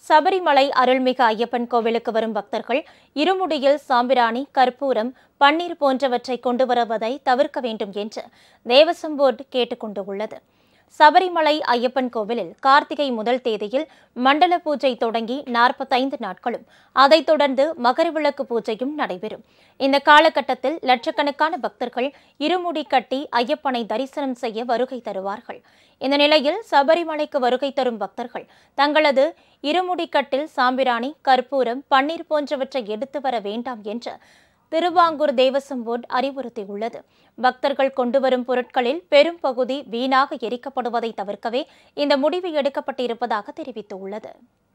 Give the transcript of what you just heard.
சபரிமலை அருள்மிகு ஐயப்பன் கோவிலுக்கு வரும் பக்தர்கள் இருமுடியில் சாம்பிராணி கற்பூரம் பன்னீர் போன்றவற்றை கொண்டு வருவதை தவிர்க்க வேண்டும் என்று தேவசம் போர்டு கேட்டுக்கொண்டுள்ளது சபரிமலை ஐயப்பன் கோவிலில் கார்த்திகை முதல் தேதியில் மண்டல பூஜை தொடங்கி நாற்பத்தைந்து நாட்களும் அதைத் தொடர்ந்து மகரவிளக்கு பூஜையும் நடைபெறும் இந்த காலகட்டத்தில் லட்சக்கணக்கான பக்தர்கள் இருமுடி கட்டி ஐயப்பனை தரிசனம் செய்ய வருகை தருவார்கள் இந்த நிலையில் சபரிமலைக்கு வருகை தரும் பக்தர்கள் தங்களது இருமுடிக்கட்டில் சாம்பிராணி கற்பூரம் பன்னீர் போன்றவற்றை எடுத்து வர வேண்டாம் என்று திருவாங்கூர் தேவசம் போர்டு அறிவுறுத்தியுள்ளது பக்தர்கள் கொண்டு வரும் பொருட்களில் பெரும் பகுதி வீணாக எரிக்கப்படுவதை தவிர்க்கவே இந்த முடிவு எடுக்கப்பட்டிருப்பதாக தெரிவித்துள்ளது